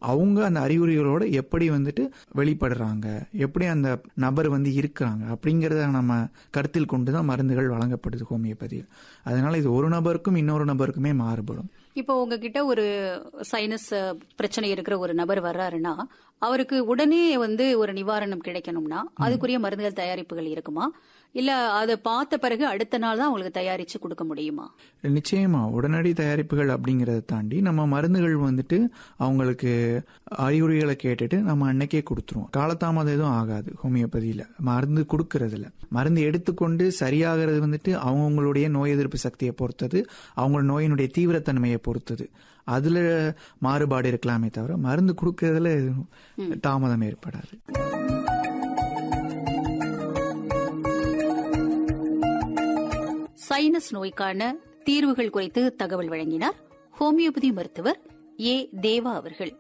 அவங்க அந்த அறிகுறிகளோட எப்படி வந்துட்டு வெளிப்படுறாங்க எப்படி அந்த நபர் வந்து இருக்கிறாங்க அப்படிங்கிறத நம்ம கருத்தில் கொண்டு தான் மருந்துகள் வழங்கப்படுது ஹோமியோபதியில் அதனால இது ஒரு நபருக்கும் இன்னொரு நபருக்குமே மாறுபடும் இப்போ உங்ககிட்ட ஒரு சைனஸ் அஹ், பிரச்சனை இருக்கிற ஒரு நபர் வர்றாருன்னா அவருக்கு உடனே வந்து ஒரு நிவாரணம் கிடைக்கணும்னா அதுக்குரிய மருந்துகள் தயாரிப்புகள் இருக்குமா இல்ல அதை பார்த்த பிறகு அடுத்த நாள் தான் அவங்களுக்கு தயாரிச்சு கொடுக்க முடியுமா நிச்சயமா உடனடி தயாரிப்புகள் அப்படிங்கறத தாண்டி நம்ம மருந்துகள் வந்துட்டு அவங்களுக்கு அறிகுறிகளை கேட்டுட்டு நம்ம அன்னைக்கே கொடுத்துருவோம் காலதாமதம் எதுவும் ஆகாது ஹோமியோபதியில மருந்து கொடுக்கறதுல மருந்து எடுத்துக்கொண்டு சரியாகிறது வந்துட்டு அவங்கவுங்களுடைய நோய் எதிர்ப்பு சக்தியை பொறுத்தது அவங்களோட நோயினுடைய தீவிரத்தன்மையை பொறுத்தது அதுல மாறுபாடு இருக்கலாமே தவிர மருந்து கொடுக்கறதுல எதுவும் தாமதம் ஏற்படாது சைனஸ் நோய்க்கான தீர்வுகள் குறித்து தகவல் வழங்கினார் ஹோமியோபதி மருத்துவர் ஏ தேவா அவர்கள்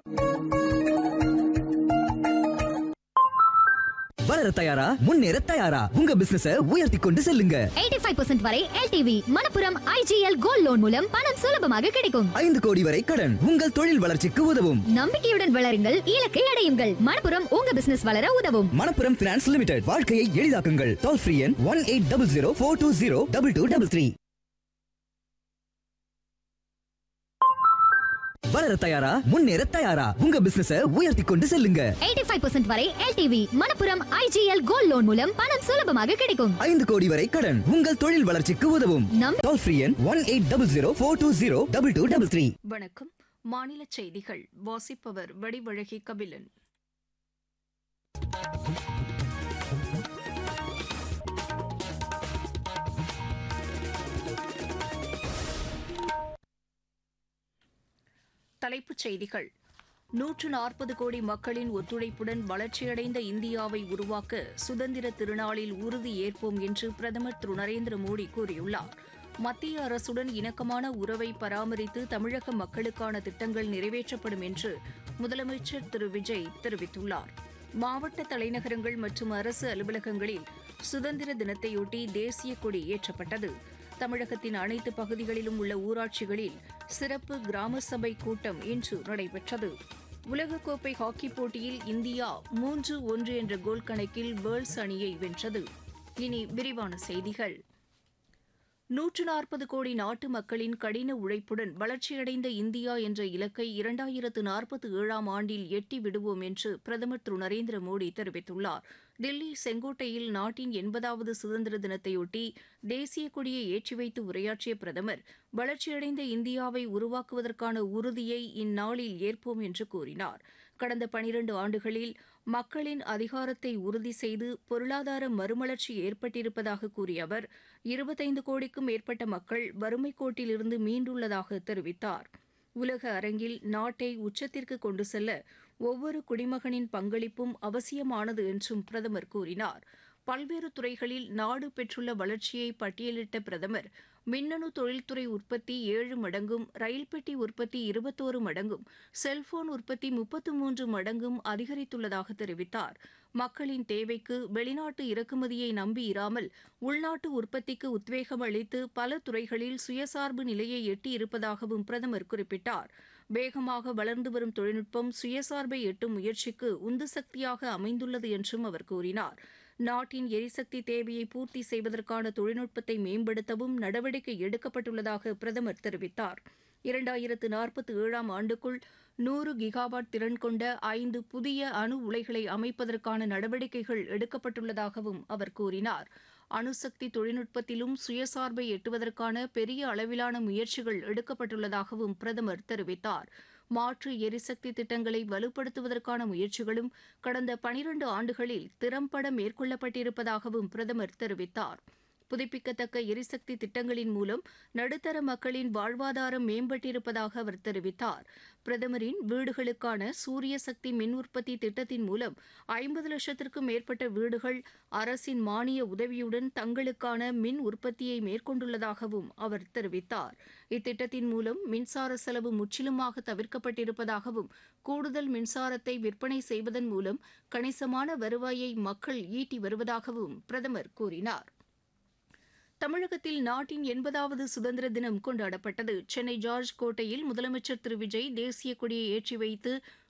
வளர தயாரா முன்னேற தயாரா உங்க பிசினஸ உயர்த்தி கொண்டு செல்லுங்க 85% வரை LTV Manappuram IGL gold loan மூலம் பணம் சுலபமாக கிடைக்கும் ஐந்து கோடி வரை கடன் உங்கள் தொழில் வளர்ச்சிக்கு உதவும் நம்பிக்கையுடன் வளருங்கள் இலக்கை அடையுங்கள் மணப்புரம் உங்க பிசினஸ் வளர உதவும் மணப்புரம் பினான்ஸ் லிமிடெட் வாழ்க்கையை எளிதாக்குங்கள் டோல் ஃப்ரீ எண் one eight double zero four two zero double two double three வளர தயாரா முன்னேற தயாரா உங்க பிசினஸ உயர்த்தி கொண்டு செல்லுங்க 85% வரை LTV Manappuram IGL gold loan மூலம் பணம் சுலபமாக கிடைக்கும் ஐந்து கோடி வரை கடன் உங்கள் தொழில் வளர்ச்சிக்கு உதவும் நம்பி டோல் ஃப்ரீ எண் one eight double zero four two zero double two double three வணக்கம் மாநில செய்திகள் வாசிப்பவர் வடிவழகி கபிலன் தலைப்புச் செய்திகள் நூற்று நாற்பது கோடி மக்களின் ஒத்துழைப்புடன் வளர்ச்சியடைந்த இந்தியாவை உருவாக்க சுதந்திர திருநாளில் உறுதி ஏற்போம் என்று பிரதமர் திரு நரேந்திர மோடி கூறியுள்ளார் மத்திய அரசுடன் இணக்கமான உறவை பராமரித்து தமிழக மக்களுக்கான திட்டங்கள் நிறைவேற்றப்படும் என்று முதலமைச்சர் திரு விஜய் தெரிவித்துள்ளார் மாவட்ட தலைநகரங்கள் மற்றும் அரசு அலுவலகங்களில் சுதந்திர தினத்தையொட்டி தேசிய கொடி ஏற்றப்பட்டது தமிழகத்தின் அனைத்து பகுதிகளிலும் உள்ள ஊராட்சிகளில் சிறப்பு கிராம சபை கூட்டம் இன்று நடைபெற்றது உலகக்கோப்பை ஹாக்கி போட்டியில் இந்தியா மூன்று ஒன்று என்ற கோல் கணக்கில் வேர்ல்ஸ் அணியை வென்றது இனி விரிவான செய்திகள் நூற்று நாற்பது கோடி நாட்டு மக்களின் கடின உழைப்புடன் வளர்ச்சியடைந்த இந்தியா என்ற இலக்கை இரண்டாயிரத்து நாற்பத்தி ஏழாம் ஆண்டில் எட்டி விடுவோம் என்று பிரதமர் திரு நரேந்திர மோடி தெரிவித்துள்ளார் தில்லி செங்கோட்டையில் நாட்டின் எண்பதாவது சுதந்திர தினத்தையொட்டி தேசிய கொடியை ஏற்றி வைத்து உரையாற்றிய பிரதமர் வளர்ச்சியடைந்த இந்தியாவை உருவாக்குவதற்கான உறுதியை இந்நாளில் ஏற்போம் என்று கூறினார் கடந்த பனிரண்டு ஆண்டுகளில் மக்களின் அதிகாரத்தை உறுதி செய்து பொருளாதார மறுமலர்ச்சி ஏற்பட்டிருப்பதாக கூறிய அவர் இருபத்தைந்து கோடிக்கும் மேற்பட்ட மக்கள் வறுமைக் கோட்டிலிருந்து மீண்டுள்ளதாக தெரிவித்தார் உலக அரங்கில் நாட்டை உச்சத்திற்கு கொண்டு செல்ல ஒவ்வொரு குடிமகனின் பங்களிப்பும் அவசியமானது என்றும் பிரதமர் கூறினார் பல்வேறு துறைகளில் நாடு பெற்றுள்ள வளர்ச்சியை பட்டியலிட்ட பிரதமர் மின்னணு தொழில்துறை உற்பத்தி ஏழு மடங்கும் ரயில் பெட்டி உற்பத்தி இருபத்தோரு மடங்கும் செல்போன் உற்பத்தி முப்பத்து மூன்று மடங்கும் அதிகரித்துள்ளதாக தெரிவித்தார் மக்களின் தேவைக்கு வெளிநாட்டு இறக்குமதியை நம்பி இராமல் உள்நாட்டு உற்பத்திக்கு உத்வேகம் அளித்து பல துறைகளில் சுயசார்பு நிலையை எட்டியிருப்பதாகவும் பிரதமர் குறிப்பிட்டார் வேகமாக வளர்ந்து வரும் தொழில்நுட்பம் சுயசார்பை எட்டும் முயற்சிக்கு உந்து சக்தியாக அமைந்துள்ளது என்றும் அவர் கூறினார் நாட்டின் எரிசக்தி தேவையை பூர்த்தி செய்வதற்கான தொழில்நுட்பத்தை மேம்படுத்தவும் நடவடிக்கை எடுக்கப்பட்டுள்ளதாக பிரதமர் தெரிவித்தார் இரண்டாயிரத்து நாற்பத்தி ஏழாம் ஆண்டுக்குள் நூறு கிகாவாட் திறன் கொண்ட ஐந்து புதிய அணு உலைகளை அமைப்பதற்கான நடவடிக்கைகள் எடுக்கப்பட்டுள்ளதாகவும் அவர் கூறினார் அணுசக்தி தொழில்நுட்பத்திலும் சுயசார்பை எட்டுவதற்கான பெரிய அளவிலான முயற்சிகள் எடுக்கப்பட்டுள்ளதாகவும் பிரதமர் தெரிவித்தார் மாற்று எரிசக்தி திட்டங்களை வலுப்படுத்துவதற்கான முயற்சிகளும் கடந்த பனிரண்டு ஆண்டுகளில் திறம்பட மேற்கொள்ளப்பட்டிருப்பதாகவும் பிரதமர் தெரிவித்தார் புதுப்பிக்கத்தக்க எரிசக்தி திட்டங்களின் மூலம் நடுத்தர மக்களின் வாழ்வாதாரம் மேம்பட்டிருப்பதாக அவர் தெரிவித்தார் பிரதமரின் வீடுகளுக்கான சூரிய சக்தி மின் உற்பத்தி திட்டத்தின் மூலம் ஐம்பது லட்சத்திற்கும் மேற்பட்ட வீடுகள் அரசின் மானிய உதவியுடன் தங்களுக்கான மின் உற்பத்தியை மேற்கொண்டுள்ளதாகவும் அவர் தெரிவித்தார் இத்திட்டத்தின் மூலம் மின்சார செலவு முற்றிலுமாக தவிர்க்கப்பட்டிருப்பதாகவும் கூடுதல் மின்சாரத்தை விற்பனை செய்வதன் மூலம் கணிசமான வருவாயை மக்கள் ஈட்டி வருவதாகவும் பிரதமர் கூறினார் தமிழகத்தில் நாட்டின் எண்பதாவது சுதந்திர தினம் கொண்டாடப்பட்டது சென்னை ஜார்ஜ் கோட்டையில் முதலமைச்சர் திரு விஜய் தேசிய கொடியை ஏற்றி வைத்து